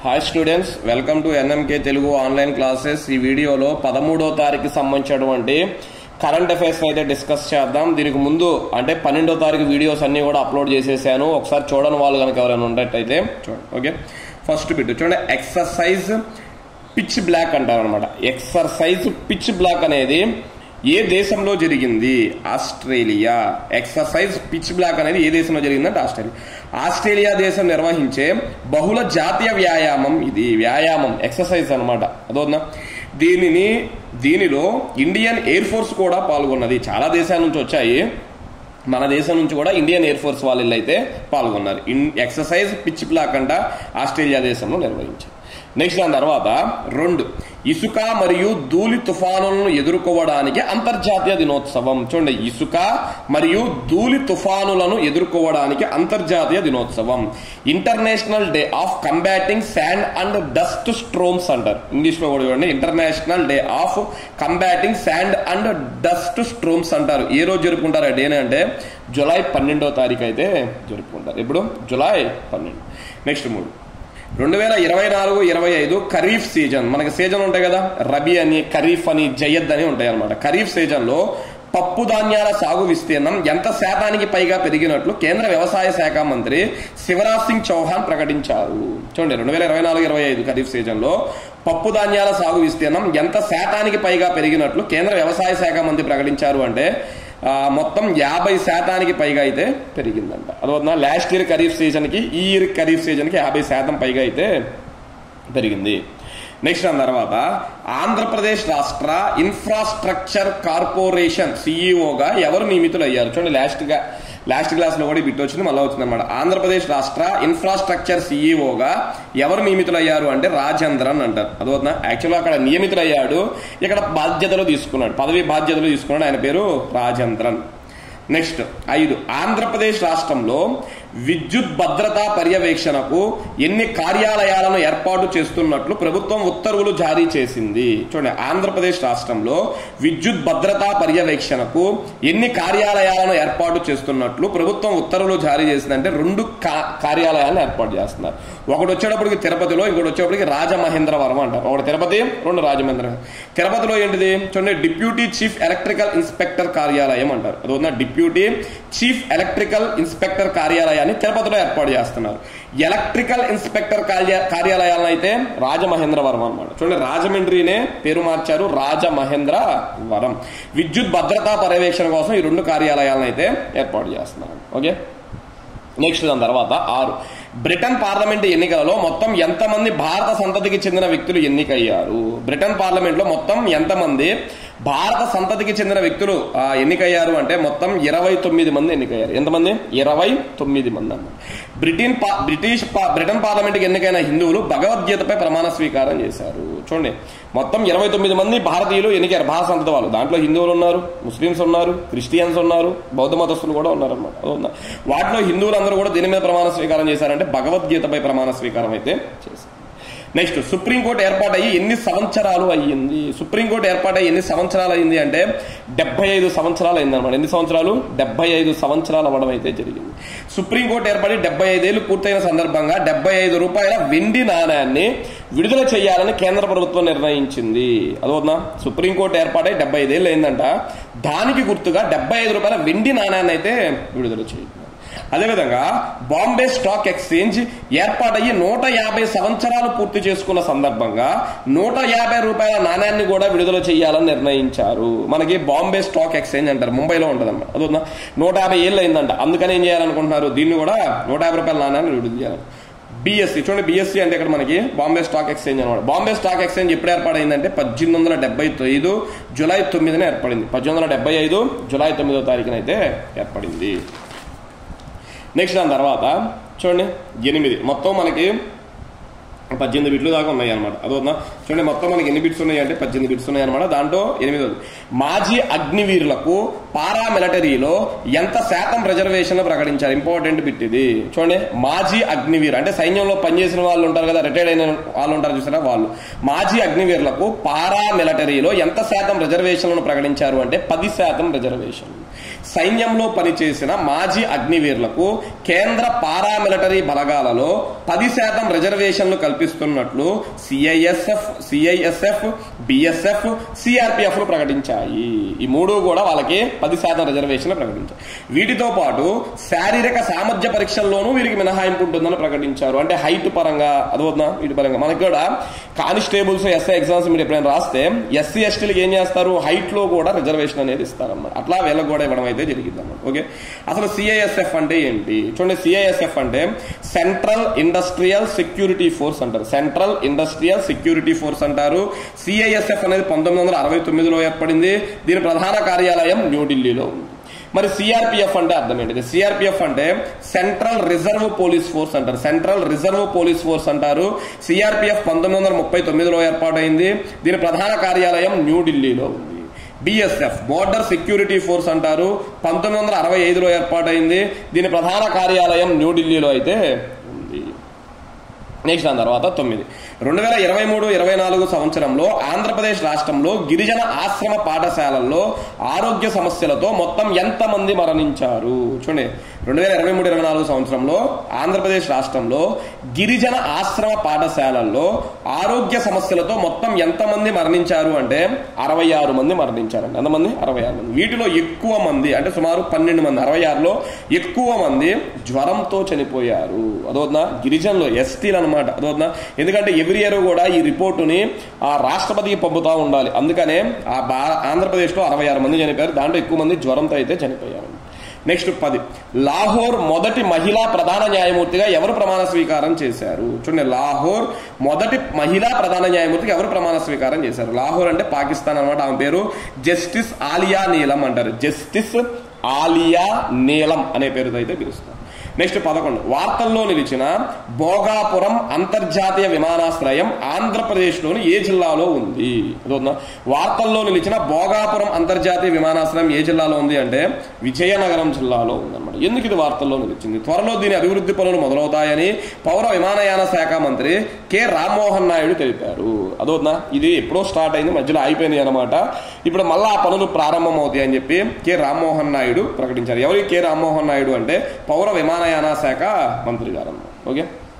hi students welcome to NMK Telugu online classes ఈ వీడియోలో పదమూడో తారీఖు సంబంధించినటువంటి కరెంట్ అఫైర్స్ అయితే డిస్కస్ చేద్దాం దీనికి ముందు అంటే పన్నెండో తారీఖు వీడియోస్ అన్ని కూడా అప్లోడ్ చేసేసాను ఒకసారి చూడని వాళ్ళు కనుక ఎవరైనా ఉన్నట్టయితే చూడండి ఓకే ఫస్ట్ బిట్ చూడండి ఎక్సర్సైజ్ పిచ్ బ్లాక్ అంటారు అనమాట ఎక్సర్సైజ్ పిచ్ బ్లాక్ అనేది ఏ దేశంలో జరిగింది ఆస్ట్రేలియా ఎక్సర్సైజ్ పిచ్ బ్లాక్ అనేది ఏ దేశంలో జరిగిందంటే ఆస్ట్రేలియా ఆస్ట్రేలియా దేశం నిర్వహించే బహుళ జాతీయ వ్యాయామం ఇది వ్యాయామం ఎక్సర్సైజ్ అనమాట అదోనా దీనిని దీనిలో ఇండియన్ ఎయిర్ ఫోర్స్ కూడా పాల్గొన్నది చాలా దేశాల నుంచి వచ్చాయి మన దేశం నుంచి కూడా ఇండియన్ ఎయిర్ ఫోర్స్ వాళ్ళు అయితే పాల్గొన్నారు ఇన్ ఎక్సర్సైజ్ పిచ్ బ్లాక్ అంట ఆస్ట్రేలియా దేశంలో నిర్వహించారు నెక్స్ట్ దాని తర్వాత రెండు ఇసుక మరియు ధూళి తుఫానులను ఎదుర్కోవడానికి అంతర్జాతీయ దినోత్సవం చూడండి ఇసుక మరియు ధూళి తుఫానులను ఎదుర్కోవడానికి అంతర్జాతీయ దినోత్సవం international day of combating sand and dust storms అంటారు ఇంగ్లీష్ లో కూడా చూడండి international day of combating sand and dust storms అంటారు ఏ రోజు జరుపుకుంటారు ఆ డేనే అంటే జులై పన్నెండో తారీఖు అయితే జరుపుకుంటారు ఇప్పుడు జులై పన్నెండు నెక్స్ట్ మూడు రెండు వేల ఇరవై నాలుగు ఇరవై ఐదు ఖరీఫ్ సీజన్ మనకి సీజన్ ఉంటాయి కదా రబీ అని ఖరీఫ్ అని జయద్ అని ఉంటాయి అనమాట ఖరీఫ్ సీజన్లో పప్పు ధాన్యాల సాగు విస్తీర్ణం ఎంత శాతానికి పైగా పెరిగినట్లు కేంద్ర వ్యవసాయ శాఖ మంత్రి శివరాజ్ సింగ్ చౌహాన్ ప్రకటించారు చూడండి రెండు వేల ఇరవై నాలుగు ఇరవై ఐదు ఖరీఫ్ సీజన్లో పప్పు ధాన్యాల సాగు విస్తీర్ణం ఎంత శాతానికి పైగా పెరిగినట్లు కేంద్ర వ్యవసాయ శాఖ మంత్రి ప్రకటించారు అంటే మొత్తం యాభై శాతానికి పైగా అయితే పెరిగిందంట అదొక లాస్ట్ ఇయర్ ఖరీఫ్ సీజన్కి ఈ ఇయర్ ఖరీఫ్ సీజన్కి యాభై శాతం పైగా అయితే పెరిగింది నెక్స్ట్ దాని తర్వాత ఆంధ్రప్రదేశ్ రాష్ట్ర ఇన్ఫ్రాస్ట్రక్చర్ కార్పొరేషన్ సిఇఓగా ఎవరు నియమితులు అయ్యారు చూడండి లాస్ట్గా లాస్ట్ క్లాస్ లో కూడా బిట్ వచ్చింది మళ్ళీ వచ్చింది అనమాట ఆంధ్రప్రదేశ్ రాష్ట్ర ఇన్ఫ్రాస్ట్రక్చర్ సిఇఓగా ఎవరు నియమితులయ్యారు అంటే రాజేంద్రన్ అంటారు అదవుతుందా యాక్చువల్గా అక్కడ నియమితులయ్యాడు ఇక్కడ బాధ్యతలు తీసుకున్నాడు పదవి బాధ్యతలు తీసుకున్నాడు ఆయన పేరు రాజేంద్రన్ నెక్స్ట్ ఐదు ఆంధ్రప్రదేశ్ రాష్ట్రంలో విద్యుత్ భద్రతా పర్యవేక్షణకు ఎన్ని కార్యాలయాలను ఏర్పాటు చేస్తున్నట్లు ప్రభుత్వం ఉత్తర్వులు జారీ చేసింది చూడండి ఆంధ్రప్రదేశ్ రాష్ట్రంలో విద్యుత్ భద్రతా పర్యవేక్షణకు ఎన్ని కార్యాలయాలను ఏర్పాటు చేస్తున్నట్లు ప్రభుత్వం ఉత్తర్వులు జారీ చేసిందంటే రెండు కార్యాలయాలను ఏర్పాటు చేస్తున్నారు ఒకటి వచ్చేటప్పటికి తిరుపతిలో ఇంకోటి వచ్చేటప్పటికి రాజమహేంద్రవరం అంటారు ఒకటి తిరుపతి రెండు రాజమహేంద్ర తిరుపతిలో ఏంటిది చూడండి డిప్యూటీ చీఫ్ ఎలక్ట్రికల్ ఇన్స్పెక్టర్ కార్యాలయం అంటారు అది ఉన్న డిప్యూటీ చీఫ్ ఎలక్ట్రికల్ ఇన్స్పెక్టర్ కార్యాలయాన్ని తిరుపతిలో ఏర్పాటు చేస్తున్నారు ఎలక్ట్రికల్ ఇన్స్పెక్టర్ కార్యాలయాలను అయితే రాజమహేంద్రవరం అనమాట చూడండి రాజమండ్రినే పేరు మార్చారు రాజమహేంద్రవరం విద్యుత్ భద్రతా పర్యవేక్షణ కోసం ఈ రెండు కార్యాలయాలను అయితే ఏర్పాటు చేస్తున్నారు ఓకే నెక్స్ట్ దాని తర్వాత ఆరు బ్రిటన్ పార్లమెంట్ ఎన్నికలలో మొత్తం ఎంతమంది భారత సంతతికి చెందిన వ్యక్తులు ఎన్నికయ్యారు బ్రిటన్ పార్లమెంట్ లో మొత్తం ఎంతమంది భారత సంతతికి చెందిన వ్యక్తులు ఎన్నికయ్యారు అంటే మొత్తం ఇరవై తొమ్మిది మంది ఎన్నికయ్యారు ఎంతమంది ఇరవై తొమ్మిది మంది అన్నమాట బ్రిటన్ బ్రిటిష్ బ్రిటన్ పార్లమెంట్కి ఎన్నికైన హిందువులు భగవద్గీతపై ప్రమాణ స్వీకారం చేశారు చూడండి మొత్తం ఇరవై తొమ్మిది మంది భారతీయులు ఎన్నికారు భారత సంతతి వాళ్ళు దాంట్లో హిందువులు ఉన్నారు ముస్లిమ్స్ ఉన్నారు క్రిస్టియన్స్ ఉన్నారు బౌద్ధ మతస్థులు కూడా ఉన్నారు అనమాట వాటిలో హిందువులందరూ కూడా దీని మీద ప్రమాణ స్వీకారం చేశారంటే భగవద్గీతపై ప్రమాణ స్వీకారం అయితే చేశారు నెక్స్ట్ సుప్రీంకోర్టు ఏర్పాటయ్యి ఎన్ని సంవత్సరాలు అయ్యింది సుప్రీంకోర్టు ఏర్పాటయ్యి ఎన్ని సంవత్సరాలు అయింది అంటే డెబ్బై ఐదు సంవత్సరాలు అయింది అనమాట ఎన్ని సంవత్సరాలు డెబ్బై ఐదు సంవత్సరాలు అవ్వడం అయితే జరిగింది సుప్రీంకోర్టు ఏర్పడి డెబ్బై ఐదేళ్లు పూర్తయిన సందర్భంగా డెబ్బై ఐదు రూపాయల వెండి నాణ్యాన్ని విడుదల చేయాలని కేంద్ర ప్రభుత్వం నిర్ణయించింది అదోనా సుప్రీంకోర్టు ఏర్పాటై డెబ్బై ఐదేళ్ళు అయిందంట దానికి గుర్తుగా డెబ్బై ఐదు రూపాయల వెండి నాణ్యాన్ని అయితే విడుదల చేయాలి అదేవిధంగా బాంబే స్టాక్ ఎక్స్చేంజ్ ఏర్పాటయ్యి నూట యాభై సంవత్సరాలు పూర్తి చేసుకున్న సందర్భంగా నూట యాభై రూపాయల నాణ్యాన్ని కూడా విడుదల చేయాలని నిర్ణయించారు మనకి బాంబే స్టాక్ ఎక్స్చేంజ్ అంటారు ముంబైలో ఉంటుంది అనమాట అదొందా నూట యాభై ఏళ్ళు అయిందంట అందుకని ఏం చేయాలనుకుంటున్నారు దీన్ని కూడా నూట యాభై రూపాయల నాణ్యాన్ని విడుదల చేయాలి బీఎస్సీ చూడండి బీఎస్సీ అంటే ఇక్కడ మనకి బాంబే స్టాక్ ఎక్స్చేంజ్ అనమాట బాంబే స్టాక్ ఎక్స్చేంజ్ ఎప్పుడు ఏర్పాటైందంటే పద్దెనిమిది వందల డెబ్బై ఐదు జులై తొమ్మిదిన ఏర్పడింది పద్దెనిమిది వందల డెబ్బై ఐదు జులై తొమ్మిదో తారీఖున అయితే ఏర్పడింది నెక్స్ట్ దాని తర్వాత చూడండి ఎనిమిది మొత్తం మనకి పద్దెనిమిది బిట్లు దాకా ఉన్నాయి అనమాట అదొద్దా చూడండి మొత్తం మనకి ఎన్ని బిట్స్ ఉన్నాయి అంటే పద్దెనిమిది బిట్స్ ఉన్నాయి అనమాట దాంట్లో ఎనిమిది మాజీ అగ్నివీరులకు పారామిలిటరీలో ఎంత శాతం రిజర్వేషన్ ప్రకటించారు ఇంపార్టెంట్ బిట్ ఇది చూడండి మాజీ అగ్నివీర్ అంటే సైన్యంలో పనిచేసిన వాళ్ళు ఉంటారు కదా రిటైర్డ్ అయిన వాళ్ళు ఉంటారు చూసారా వాళ్ళు మాజీ అగ్నివీరులకు పారామిలిటరీలో ఎంత శాతం రిజర్వేషన్లను ప్రకటించారు అంటే పది శాతం రిజర్వేషన్ సైన్యంలో పనిచేసిన మాజీ అగ్నివీరులకు కేంద్ర పారామిలిటరీ బలగాలలో పది శాతం రిజర్వేషన్లు కల్పిస్తున్నట్లు సిఐఎస్ఎఫ్ సిఐఎస్ఎఫ్ బిఎస్ఎఫ్ సిఆర్పిఎఫ్ ప్రకటించాయి ఈ మూడు కూడా వాళ్ళకి పది శాతం రిజర్వేషన్లు ప్రకటించాయి వీటితో పాటు శారీరక సామర్థ్య పరీక్షల్లోనూ వీరికి మినహాయింపు ఉంటుందని ప్రకటించారు అంటే హైట్ పరంగా అదవుతుందా వీటి పరంగా మనకి కూడా కానిస్టేబుల్స్ ఎస్ఐ ఎగ్జామ్స్ మీరు ఎప్పుడైనా రాస్తే ఎస్సీ ఎస్టీలకు ఏం చేస్తారు హైట్ లో కూడా రిజర్వేషన్ అనేది ఇస్తారన్నమాట అట్లా వీళ్ళకి కూడా ఇవ్వడం అయితే జరిగింది అన్నమాట ఓకే అసలు సిఐఎస్ఎఫ్ అంటే ఏంటి చూడండి సిఐఎస్ఎఫ్ అంటే సెంట్రల్ ఇండస్ట్రియల్ సెక్యూరిటీ ఫోర్స్ అంటారు సెంట్రల్ ఇండస్ట్రియల్ సెక్యూరిటీ ఫోర్స్ అంటారు సిఐఎస్ఎఫ్ అనేది పంతొమ్మిది వందల అరవై తొమ్మిదిలో ఏర్పడింది దీని ప్రధాన కార్యాలయం న్యూఢిల్లీలో ఉంది మరి సిఆర్పిఎఫ్ అంటే అర్థం ఏంటిది సిఆర్పిఎఫ్ అంటే సెంట్రల్ రిజర్వ్ పోలీస్ ఫోర్స్ అంటారు సెంట్రల్ రిజర్వ్ పోలీస్ ఫోర్స్ అంటారు సిఆర్పిఎఫ్ పంతొమ్మిది వందల ముప్పై తొమ్మిదిలో ఏర్పాటైంది దీని ప్రధాన కార్యాలయం న్యూఢిల్లీలో ఉంది బిఎస్ఎఫ్ బోర్డర్ సెక్యూరిటీ ఫోర్స్ అంటారు పంతొమ్మిది వందల అరవై ఐదులో ఏర్పాటైంది దీని ప్రధాన కార్యాలయం న్యూఢిల్లీలో అయితే ఉంది నెక్స్ట్ దాని తర్వాత తొమ్మిది రెండు వేల ఇరవై మూడు ఇరవై నాలుగు సంవత్సరంలో ఆంధ్రప్రదేశ్ రాష్ట్రంలో గిరిజన ఆశ్రమ పాఠశాలల్లో ఆరోగ్య సమస్యలతో మొత్తం ఎంతమంది మరణించారు చూడండి రెండు వేల ఇరవై మూడు ఇరవై నాలుగు సంవత్సరంలో ఆంధ్రప్రదేశ్ రాష్ట్రంలో గిరిజన ఆశ్రమ పాఠశాలల్లో ఆరోగ్య సమస్యలతో మొత్తం ఎంతమంది మరణించారు అంటే అరవై ఆరు మంది మరణించారండి ఎంతమంది అరవై ఆరు మంది వీటిలో ఎక్కువ మంది అంటే సుమారు పన్నెండు మంది అరవై ఆరులో ఎక్కువ మంది జ్వరంతో చనిపోయారు అదోద్నా గిరిజనులు ఎస్టీలు అనమాట అదోద్నా ఎందుకంటే ఎవ్రీ ఇయర్ కూడా ఈ రిపోర్టుని ఆ రాష్ట్రపతికి పంపుతా ఉండాలి అందుకనే ఆ బా ఆంధ్రప్రదేశ్లో అరవై ఆరు మంది చనిపోయారు దాంట్లో ఎక్కువ మంది జ్వరంతో అయితే చనిపోయారు నెక్స్ట్ పది లాహోర్ మొదటి మహిళా ప్రధాన న్యాయమూర్తిగా ఎవరు ప్రమాణ స్వీకారం చేశారు చూడండి లాహోర్ మొదటి మహిళా ప్రధాన న్యాయమూర్తిగా ఎవరు ప్రమాణ స్వీకారం చేశారు లాహోర్ అంటే పాకిస్తాన్ అనమాట ఆమె పేరు జస్టిస్ ఆలియా నీలం అంటారు జస్టిస్ ఆలియా నీలం అనే పేరుతో అయితే పిలుస్తారు నెక్స్ట్ పదకొండు వార్తల్లో నిలిచిన భోగాపురం అంతర్జాతీయ విమానాశ్రయం ఆంధ్రప్రదేశ్లోని ఏ జిల్లాలో ఉంది అదొద్దా వార్తల్లో నిలిచిన భోగాపురం అంతర్జాతీయ విమానాశ్రయం ఏ జిల్లాలో ఉంది అంటే విజయనగరం జిల్లాలో ఉందన్నమాట ఎందుకు ఇది వార్తల్లో నిలిచింది త్వరలో దీని అభివృద్ధి పనులు మొదలవుతాయని పౌర విమానయాన శాఖ మంత్రి కె రామ్మోహన్ నాయుడు తెలిపారు అదోద్దా ఇది ఎప్పుడో స్టార్ట్ అయింది మధ్యలో అయిపోయింది అనమాట ఇప్పుడు మళ్ళా ఆ పనులు ప్రారంభం అవుతాయి అని చెప్పి కె రామ్మోహన్ నాయుడు ప్రకటించారు ఎవరి కె రామ్మోహన్ నాయుడు అంటే పౌర విమానయాన శాఖ మంత్రి గారు అన్నమాట ఓకే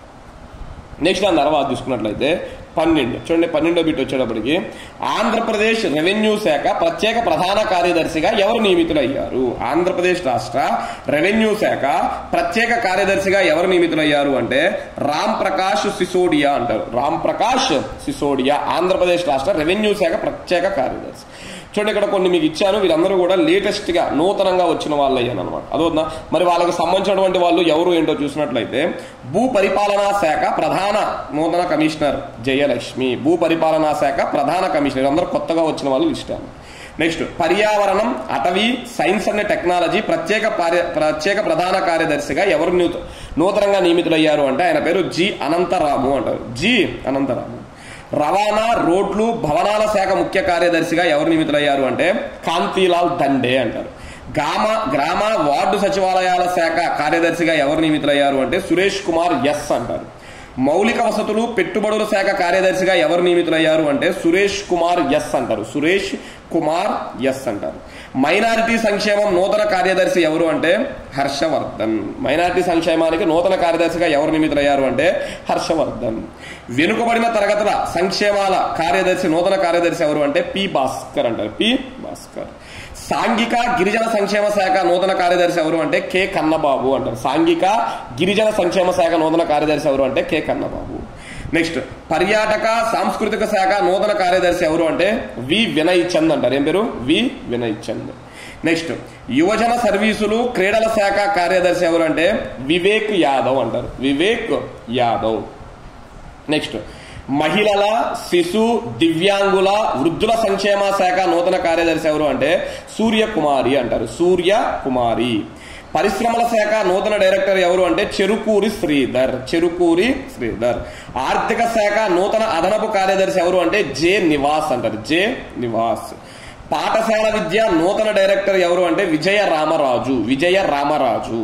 నెక్స్ట్ దాని తర్వాత చూసుకున్నట్లయితే పన్నెండు చూడండి పన్నెండో బిట్ వచ్చేటప్పటికి ఆంధ్రప్రదేశ్ రెవెన్యూ శాఖ ప్రత్యేక ప్రధాన కార్యదర్శిగా ఎవరు నియమితులయ్యారు ఆంధ్రప్రదేశ్ రాష్ట్ర రెవెన్యూ శాఖ ప్రత్యేక కార్యదర్శిగా ఎవరు నియమితులయ్యారు అంటే రామ్ ప్రకాష్ సిసోడియా అంటారు రామ్ ప్రకాష్ సిసోడియా ఆంధ్రప్రదేశ్ రాష్ట్ర రెవెన్యూ శాఖ ప్రత్యేక కార్యదర్శి చూడండి ఇక్కడ కొన్ని మీకు ఇచ్చాను వీళ్ళందరూ కూడా లేటెస్ట్ గా నూతనంగా వచ్చిన వాళ్ళు అయ్యాను అనమాట అదొద్దా మరి వాళ్ళకి సంబంధించినటువంటి వాళ్ళు ఎవరు ఏంటో చూసినట్లయితే భూ పరిపాలనా శాఖ ప్రధాన నూతన కమిషనర్ జయలక్ష్మి భూ పరిపాలనా శాఖ ప్రధాన కమిషనర్ అందరూ కొత్తగా వచ్చిన వాళ్ళు ఇష్టాను నెక్స్ట్ పర్యావరణం అటవీ సైన్స్ అండ్ టెక్నాలజీ ప్రత్యేక కార్య ప్రత్యేక ప్రధాన కార్యదర్శిగా ఎవరు నూత నూతనంగా నియమితులయ్యారు అంటే ఆయన పేరు జి అనంతరాము అంటారు జి అనంతరాము రవాణా రోడ్లు భవనాల శాఖ ముఖ్య కార్యదర్శిగా ఎవరు నియమితులయ్యారు అంటే కాంతిలాల్ దండే అంటారు గ్రామ గ్రామ వార్డు సచివాలయాల శాఖ కార్యదర్శిగా ఎవరు నియమితులయ్యారు అంటే సురేష్ కుమార్ ఎస్ అంటారు మౌలిక వసతులు పెట్టుబడుల శాఖ కార్యదర్శిగా ఎవరు నియమితులయ్యారు అంటే సురేష్ కుమార్ ఎస్ అంటారు సురేష్ కుమార్ ఎస్ అంటారు మైనారిటీ సంక్షేమం నూతన కార్యదర్శి ఎవరు అంటే హర్షవర్ధన్ మైనారిటీ సంక్షేమానికి నూతన కార్యదర్శిగా ఎవరు నియమితులయ్యారు అంటే హర్షవర్ధన్ వెనుకబడిన తరగతుల సంక్షేమాల కార్యదర్శి నూతన కార్యదర్శి ఎవరు అంటే పి భాస్కర్ అంటారు పి భాస్కర్ సాంఘిక గిరిజన సంక్షేమ శాఖ నూతన కార్యదర్శి ఎవరు అంటే కె కన్నబాబు అంటారు సాంఘిక గిరిజన సంక్షేమ శాఖ నూతన కార్యదర్శి ఎవరు అంటే కె కన్నబాబు నెక్స్ట్ పర్యాటక సాంస్కృతిక శాఖ నూతన కార్యదర్శి ఎవరు అంటే వి వినయ్ చంద్ అంటారు ఏం పేరు వి వినయ్ చంద్ నెక్స్ట్ యువజన సర్వీసులు క్రీడల శాఖ కార్యదర్శి ఎవరు అంటే వివేక్ యాదవ్ అంటారు వివేక్ యాదవ్ నెక్స్ట్ మహిళల శిశు దివ్యాంగుల వృద్ధుల సంక్షేమ శాఖ నూతన కార్యదర్శి ఎవరు అంటే సూర్యకుమారి అంటారు సూర్య కుమారి పరిశ్రమల శాఖ నూతన డైరెక్టర్ ఎవరు అంటే చెరుకూరి శ్రీధర్ చెరుకూరి శ్రీధర్ ఆర్థిక శాఖ నూతన అదనపు కార్యదర్శి ఎవరు అంటే జే నివాస్ అంటారు జే నివాస్ పాఠశాల విద్య నూతన డైరెక్టర్ ఎవరు అంటే విజయ రామరాజు విజయ రామరాజు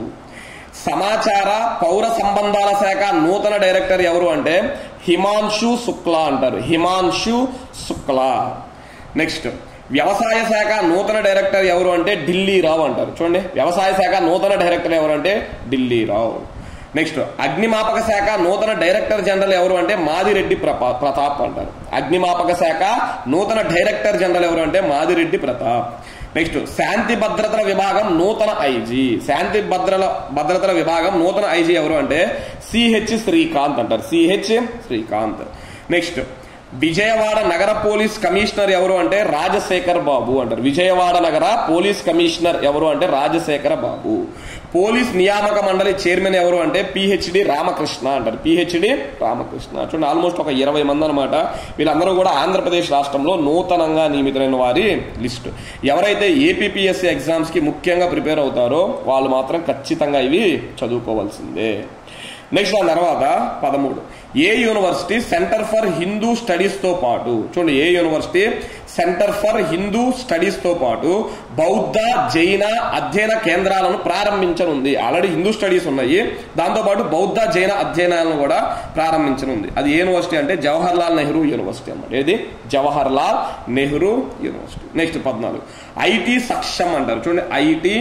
సమాచార పౌర సంబంధాల శాఖ నూతన డైరెక్టర్ ఎవరు అంటే హిమాంశు శుక్లా అంటారు హిమాంశు శుక్లా నెక్స్ట్ వ్యవసాయ శాఖ నూతన డైరెక్టర్ ఎవరు అంటే ఢిల్లీ రావు అంటారు చూడండి వ్యవసాయ శాఖ నూతన డైరెక్టర్ ఎవరు అంటే ఢిల్లీ రావు నెక్స్ట్ అగ్నిమాపక శాఖ నూతన డైరెక్టర్ జనరల్ ఎవరు అంటే మాదిరెడ్డి ప్రపా- ప్రతాప్ అంటారు అగ్నిమాపక శాఖ నూతన డైరెక్టర్ జనరల్ ఎవరు అంటే మాదిరెడ్డి ప్రతాప్ నెక్స్ట్ శాంతి భద్రతల విభాగం నూతన ఐజీ శాంతి భద్రల భద్రతల విభాగం నూతన ఐజీ ఎవరు అంటే సిహెచ్ శ్రీకాంత్ అంటారు సిహెచ్ శ్రీకాంత్ నెక్స్ట్ విజయవాడ నగర పోలీస్ కమిషనర్ ఎవరు అంటే రాజశేఖర్ బాబు అంటారు విజయవాడ నగర పోలీస్ కమిషనర్ ఎవరు అంటే రాజశేఖర బాబు పోలీస్ నియామక మండలి చైర్మన్ ఎవరు అంటే పిహెచ్డి రామకృష్ణ అంటారు పిహెచ్డి రామకృష్ణ చూడండి ఆల్మోస్ట్ ఒక ఇరవై మంది అనమాట వీళ్ళందరూ కూడా ఆంధ్రప్రదేశ్ రాష్ట్రంలో నూతనంగా నియమితులైన వారి లిస్ట్ ఎవరైతే ఏపీపీఎస్సీ ఎగ్జామ్స్ కి ముఖ్యంగా ప్రిపేర్ అవుతారో వాళ్ళు మాత్రం ఖచ్చితంగా ఇవి చదువుకోవాల్సిందే నెక్స్ట్ దాని తర్వాత పదమూడు A university centre for Hindu studies తో పాటు చూడండి A university centre for Hindu studies తో పాటు బౌద్ధ జైన అధ్యయన కేంద్రాలను ప్రారంభించనుంది ఆల్రెడీ హిందూ స్టడీస్ ఉన్నాయి దాంతో పాటు బౌద్ధ జైన అధ్యయనాలను కూడా ప్రారంభించనుంది అది ఏ యూనివర్సిటీ అంటే జవహర్ లాల్ నెహ్రూ యూనివర్సిటీ అన్నమాట ఏది జవహర్ లాల్ నెహ్రూ యూనివర్సిటీ నెక్స్ట్ పద్నాలుగు ఐటీ సక్షం అంటారు చూడండి ఐటీ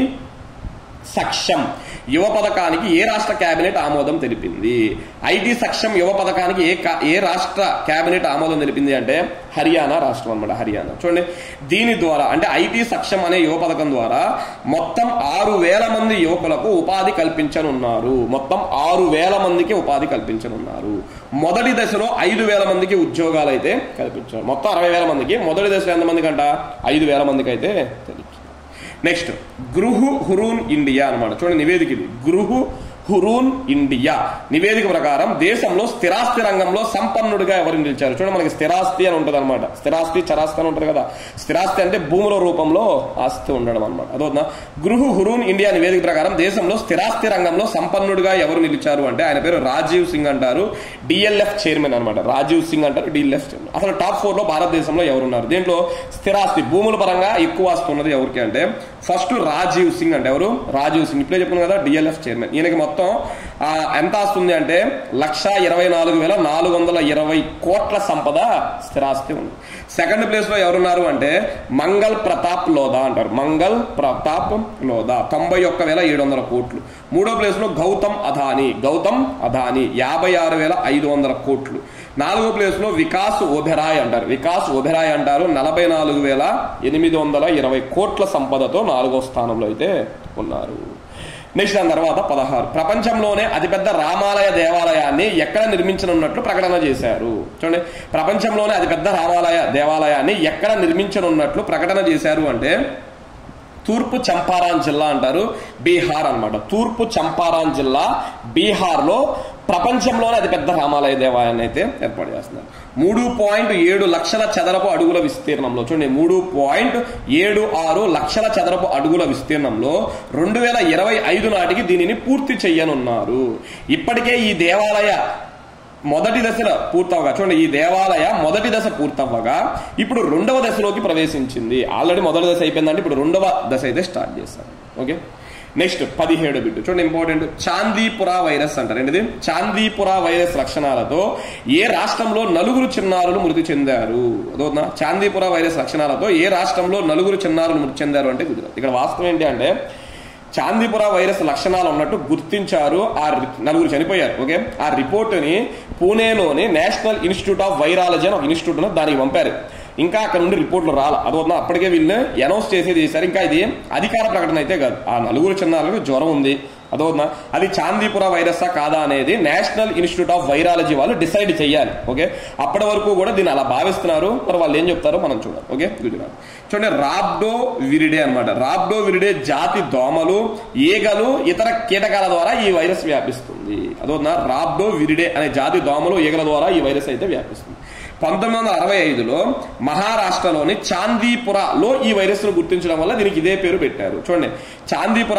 సక్షం యువ పథకానికి ఏ రాష్ట్ర కేబినెట్ ఆమోదం తెలిపింది ఐటీ సక్షం యువ పథకానికి ఏ కా- ఏ రాష్ట్ర కేబినెట్ ఆమోదం తెలిపింది అంటే హర్యానా రాష్ట్రం అన్నమాట హర్యానా చూడండి దీని ద్వారా అంటే ఐటీ సక్షం అనే యువ పథకం ద్వారా మొత్తం ఆరు వేల మంది యువకులకు ఉపాధి కల్పించనున్నారు మొత్తం ఆరు వేల మందికి ఉపాధి కల్పించనున్నారు మొదటి దశలో ఐదు వేల మందికి ఉద్యోగాలు అయితే కల్పించారు మొత్తం అరవై వేల మందికి మొదటి దశలో ఎంతమందికి అంట ఐదు వేల మందికి అయితే తెలిపించారు నెక్స్ట్ గృహు హురూన్ ఇండియా అన్నమాట చూడండి నివేదిక ఇది గృహు హురూన్ ఇండియా నివేదిక ప్రకారం దేశంలో స్థిరాస్తి రంగంలో సంపన్నుడిగా ఎవరు నిలిచారు చూడండి మనకి స్థిరాస్తి అని ఉంటుంది అనమాట స్థిరాస్తి చరాస్తి అని ఉంటుంది కదా స్థిరాస్తి అంటే భూముల రూపంలో ఆస్తి ఉండడం అనమాట అదవుతుందా గృహు హురూన్ ఇండియా నివేదిక ప్రకారం దేశంలో స్థిరాస్తి రంగంలో సంపన్నుడిగా ఎవరు నిలిచారు అంటే ఆయన పేరు రాజీవ్ సింగ్ అంటారు డిఎల్ఎఫ్ చైర్మన్ అనమాట రాజీవ్ సింగ్ అంటారు డిఎల్ఎఫ్ చైర్మన్ అసలు టాప్ ఫోర్ లో భారతదేశంలో ఎవరున్నారు దీంట్లో స్థిరాస్తి భూముల పరంగా ఎక్కువ ఆస్తి ఉన్నది ఎవరికి అంటే ఫస్ట్ రాజీవ్ సింగ్ అంటే ఎవరు రాజీవ్ సింగ్ ఇప్పుడే చెప్పాను కదా డిఎల్ఎఫ్ చైర్మన్ ఈయనకి మొత్తం ఆ, ఎంత ఆస్తుంది అంటే లక్ష ఇరవై నాలుగు వేల నాలుగు వందల ఇరవై కోట్ల సంపద స్థిరాస్తి ఉంది సెకండ్ ప్లేస్ లో ఎవరున్నారు అంటే మంగల్ ప్రతాప్ లోదా అంటారు మంగల్ ప్రతాప్ లోదా తొంభై ఒక్క వేల ఏడు వందల కోట్లు మూడో ప్లేస్ లో గౌతమ్ అదానీ గౌతమ్ అదానీ యాభై ఆరు వేల ఐదు వందల కోట్లు నాలుగో ప్లేస్ లో వికాస్ ఓబెరాయ్ అంటారు వికాస్ ఓబెరాయ్ అంటారు నలభై నాలుగు వేల ఎనిమిది వందల ఇరవై కోట్ల సంపదతో నాలుగో స్థానంలో అయితే ఉన్నారు నెక్స్ట్ దాని తర్వాత పదహారు ప్రపంచంలోనే అతిపెద్ద రామాలయ దేవాలయాన్ని ఎక్కడ నిర్మించనున్నట్లు ప్రకటన చేశారు చూడండి ప్రపంచంలోనే అతిపెద్ద రామాలయ దేవాలయాన్ని ఎక్కడ నిర్మించనున్నట్లు ప్రకటన చేశారు అంటే తూర్పు చంపారాన్ జిల్లా అంటారు బీహార్ అన్నమాట తూర్పు చంపారాన్ జిల్లా బీహార్లో ప్రపంచంలోనే అతిపెద్ద రామాలయ దేవాలయాన్ని అయితే ఏర్పాటు చేస్తున్నారు మూడు పాయింట్ ఏడు లక్షల చదరపు అడుగుల విస్తీర్ణంలో చూడండి మూడు పాయింట్ ఏడు ఆరు లక్షల చదరపు అడుగుల విస్తీర్ణంలో రెండు వేల ఇరవై ఐదు నాటికి దీనిని పూర్తి చెయ్యనున్నారు ఇప్పటికే ఈ దేవాలయ మొదటి దశలో పూర్తవగా చూడండి ఈ దేవాలయ మొదటి దశ పూర్తవ్వగా ఇప్పుడు రెండవ దశలోకి ప్రవేశించింది ఆల్రెడీ మొదటి దశ అయిపోయిందంటే ఇప్పుడు రెండవ దశ అయితే స్టార్ట్ చేస్తారు ఓకే నెక్స్ట్ పదిహేడు బిట్టు చూడండి ఇంపార్టెంట్ చాందీపుర వైరస్ అంటారు ఏంటిది చాందీపుర వైరస్ లక్షణాలతో ఏ రాష్ట్రంలో నలుగురు చిన్నారులు మృతి చెందారు అదవుతుందా చాందీపుర వైరస్ లక్షణాలతో ఏ రాష్ట్రంలో నలుగురు చిన్నారులు మృతి చెందారు అంటే గుజరాత్ ఇక్కడ వాస్తవం ఏంటి అంటే చాందీపుర వైరస్ లక్షణాలు ఉన్నట్టు గుర్తించారు ఆ రి- నలుగురు చనిపోయారు ఓకే ఆ రిపోర్టుని పూణేలోని నేషనల్ ఇన్స్టిట్యూట్ ఆఫ్ వైరాలజీ అని ఒక ఇన్స్టిట్యూట్ ఉంది, దానికి పంపారు ఇంకా అక్కడ నుండి రిపోర్ట్లు రాల అదొన్న అప్పటికే వీళ్ళని అనౌన్స్ చేసేది చేశారు ఇంకా ఇది అధికార ప్రకటన అయితే కాదు ఆ నలుగురు చిన్నారులకు జ్వరం ఉంది అదవుతుందా అది చాందీపుర వైరసా కాదా అనేది నేషనల్ ఇన్స్టిట్యూట్ ఆఫ్ వైరాలజీ వాళ్ళు డిసైడ్ చేయాలి ఓకే అప్పటి వరకు కూడా దీన్ని అలా భావిస్తున్నారు మరి వాళ్ళు ఏం చెప్తారో మనం చూడాలి ఓకే గుజరాత్ చూడండి రాబ్డో విరిడే అన్నమాట రాబ్డో విరిడే జాతి దోమలు ఈగలు ఇతర కీటకాల ద్వారా ఈ వైరస్ వ్యాపిస్తుంది అదవుతుందా రాబ్డో విరిడే అనే జాతి దోమలు ఈగల ద్వారా ఈ వైరస్ అయితే వ్యాపిస్తుంది పంతొమ్మిది వందల అరవై ఐదులో మహారాష్ట్రలోని చాందీపురలో ఈ వైరస్ ను గుర్తించడం వల్ల దీనికి ఇదే పేరు పెట్టారు చూడండి చాందీపుర